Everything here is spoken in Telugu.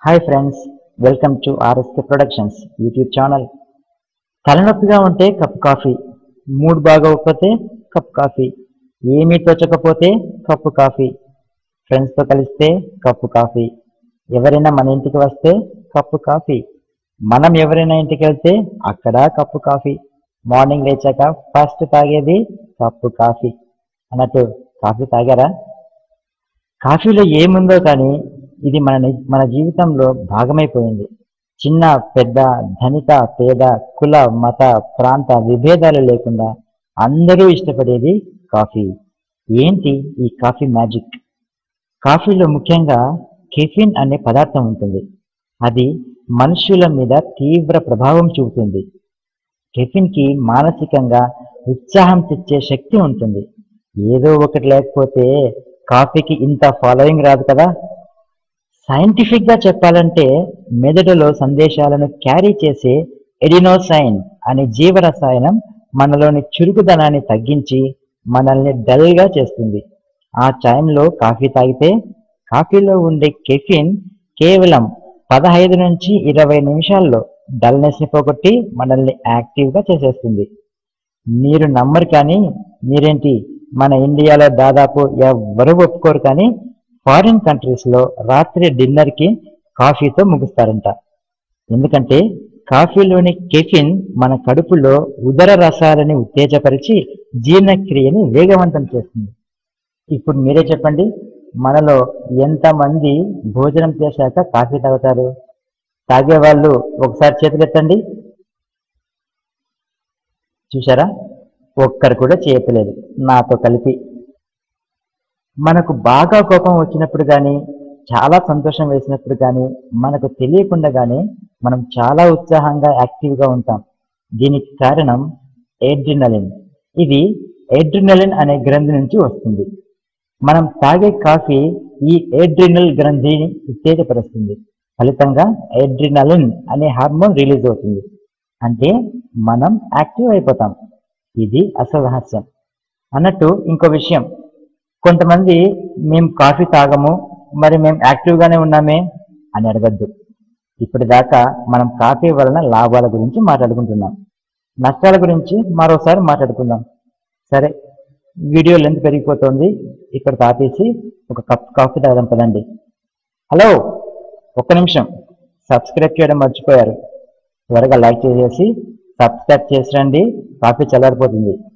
hi friends welcome to RSK productions YouTube channel తలనొప్పిగా ఉంటే కప్ కాఫీ మూడ్ బాగోకపోతే కప్ కాఫీ ఏమీ తోచకపోతే కప్పు కాఫీ ఫ్రెండ్స్తో కలిస్తే కప్పు కాఫీ ఎవరైనా మన ఇంటికి వస్తే కప్పు కాఫీ మనం ఎవరైనా ఇంటికి వెళ్తే అక్కడ కప్పు కాఫీ మార్నింగ్ లేచాక ఫస్ట్ తాగేది కప్పు కాఫీ అన్నట్టు కాఫీ తాగారా కాఫీలో ఏముందో కానీ ఇది మన ని- మన జీవితంలో భాగమైపోయింది చిన్న పెద్ద ధనిక పేద కుల మత ప్రాంత విభేదాలు లేకుండా అందరూ ఇష్టపడేది కాఫీ ఏంటి ఈ కాఫీ మ్యాజిక్ కాఫీలో ముఖ్యంగా కెఫిన్ అనే పదార్థం ఉంటుంది అది మనుష్యుల మీద తీవ్ర ప్రభావం చూపుతుంది కెఫిన్ కి మానసికంగా ఉత్సాహం తెచ్చే శక్తి ఉంటుంది ఏదో ఒకటి లేకపోతే కాఫీకి ఇంత ఫాలోయింగ్ రాదు కదా సైంటిఫిక్ గా చెప్పాలంటే మెదడులో సందేశాలను క్యారీ చేసే ఎడినోసైన్ అనే జీవరసాయనం మనలోని చురుకుదనాన్ని తగ్గించి మనల్ని డల్ గా చేస్తుంది ఆ టైంలో కాఫీ తాగితే కాఫీలో ఉండే కెఫిన్ కేవలం పదహైదు నుంచి ఇరవై నిమిషాల్లో డల్నెస్ ని పోగొట్టి మనల్ని యాక్టివ్ గా చేసేస్తుంది మీరు నమ్మరు కానీ మీరేంటి మన ఇండియాలో దాదాపు ఎవ్వరూ ఒప్పుకోరు కానీ ఫారిన్ కంట్రీస్ లో రాత్రి డిన్నర్ కి కాఫీతో ముగుస్తారంట ఎందుకంటే కాఫీలోని కెఫిన్ మన కడుపులో ఉదర రసాలని ఉత్తేజపరిచి జీర్ణక్రియని వేగవంతం చేస్తుంది ఇప్పుడు మీరే చెప్పండి మనలో ఎంతమంది భోజనం చేశాక కాఫీ తాగుతారు తాగే వాళ్ళు ఒకసారి చేతులెత్తండి చూసారా ఒక్కరు కూడా చేయట్లేదు నాతో కలిపి మనకు బాగా కోపం వచ్చినప్పుడు కానీ చాలా సంతోషం వేసినప్పుడు కానీ మనకు తెలియకుండా కానీ మనం చాలా ఉత్సాహంగా యాక్టివ్గా ఉంటాం దీనికి కారణం ఎడ్రినలిన్ ఇది ఎడ్రినలిన్ అనే గ్రంథి నుంచి వస్తుంది మనం తాగే కాఫీ ఈ ఎడ్రినల్ గ్రంథిని ఉత్తేజపరుస్తుంది ఫలితంగా ఎడ్రినలిన్ అనే హార్మోన్ రిలీజ్ అవుతుంది అంటే మనం యాక్టివ్ అయిపోతాం ఇది అసలు రహస్యం అన్నట్టు ఇంకో విషయం కొంతమంది మేము కాఫీ తాగము మరి మేము యాక్టివ్ గానే ఉన్నామే అని అడగద్దు ఇప్పటిదాకా మనం కాఫీ వలన లాభాల గురించి మాట్లాడుకుంటున్నాం నష్టాల గురించి మరోసారి మాట్లాడుకుందాం సరే వీడియో లెంత్ పెరిగిపోతుంది ఇక్కడ తాపేసి ఒక కప్ కాఫీ తాగదాం పదండి హలో ఒక్క నిమిషం సబ్స్క్రైబ్ చేయడం మర్చిపోయారు త్వరగా లైక్ చేసేసి సబ్స్క్రైబ్ చేసి రండి కాఫీ చల్లారిపోతుంది